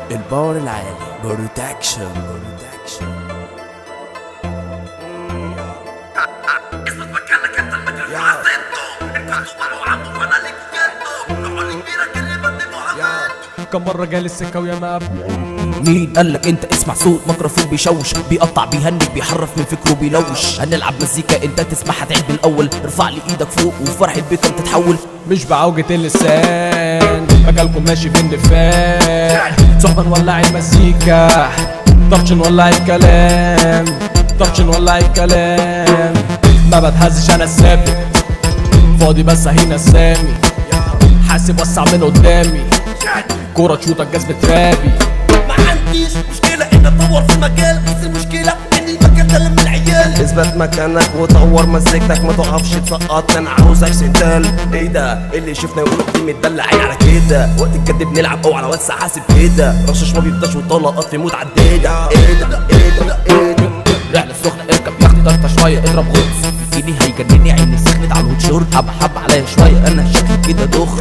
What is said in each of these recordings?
الباور العالي بروتكشن بروتكشن كم مرة جالي السكة ويا ما مين قالك انت اسمع صوت ميكروفون بيشوش بيقطع بيهنج بيحرف من فكره بيلوش هنلعب مزيكا انت تسمعها تعيد من الاول ارفع لي ايدك فوق وفرحة بيكم تتحول مش بعوجة اللسان مجالكم ماشي في اندفاع صحبة نولع المزيكا طرش نولع الكلام طرش نولع الكلام ما بتهزش انا الثابت فاضي بس هنا السامي حاسب وسع من قدامي كورة تشوطك جذب ترابي ما عنديش مشكلة ان اتطور في المجال بس المشكلة ان المجال ده لم العيال اثبت مكانك وطور مزيكتك ما تقفش تسقط انا عاوزك سنتال ايه ده اللي شفنا يقول دي متدلعين على كده وقت الجد بنلعب او على وسع حاسب كده رشش ما بيفضاش وطلقات في موت عديدة ايه ده ايه ده ايه ده رحلة سخنة اركب ياخد طرطة شوية اضرب غطس ايدي هيجنني عيني سخنت على الهوت شورت حب حب عليا شوية انا شكلي كده دخ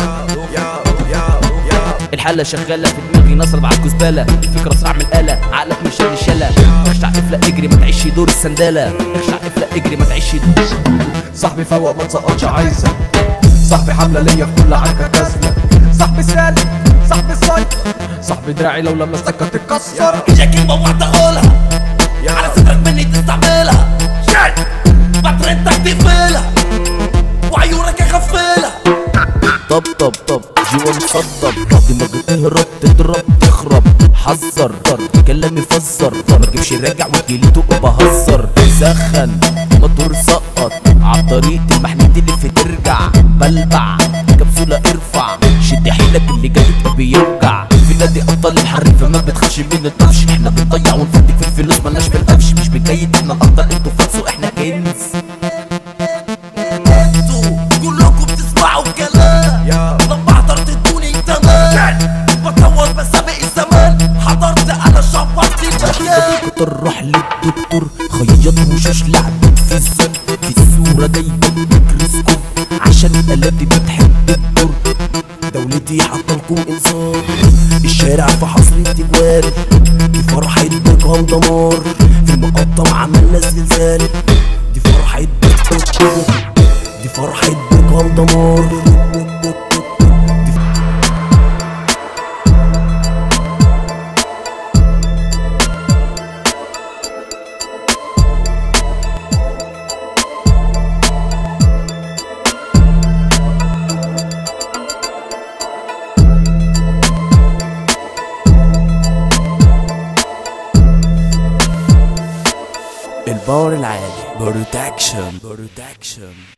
الحالة شغالة في دماغي نصب على الكزبالة الفكرة اسرع من الآلة عقلك مش الشلة اخشع افلق اجري ما تعيش دور السندالة اخشع افلق اجري ما تعيش دور صاحبي فوق ما تسقطش عايزك صاحبي حملة ليا في كل حركة كاسلة صاحبي سالم صاحبي السيطر صاحبي دراعي لو لمستك هتتكسر هي كلمة واحدة اقولها على صدرك مني تستعملها شد بطريقتك تقفلها وعيونك اغفلها طب طب طب جوا مصدب دماغي تهرب تضرب تخرب حذر كلامي فزر ما تجيبش راجع وتجيلي تقول بهزر سخن موتور سقط عالطريق المحمد اللي في ترجع بلبع كبسولة ارفع شد حيلك اللي جابك بيوجع في نادي ابطال الحريف ما بتخافش من الطفش احنا بنضيع ونفدك في الفلوس مالناش في القفش مش بنجيد احنا الابطال انتوا فاتسوا احنا كنز انتوا كلكم بتسمعوا الكلام لما حضرت ادوني تمام بطور بسابق الزمان حضرت انا شبرت المكان كنت نروح للدكتور خيط وشوش لعبت في الزن في الصورة جايبة الميكروسكوب عشان الآلات بتحب الدور دولتي حاطلكم انذار الشارع في حصر التجوال دي فرحة بكام دمار في المقطم عملنا زلزال دي فرحة بكام دي فرحة بكام دمار الباور العالي بروتكشن بروتكشن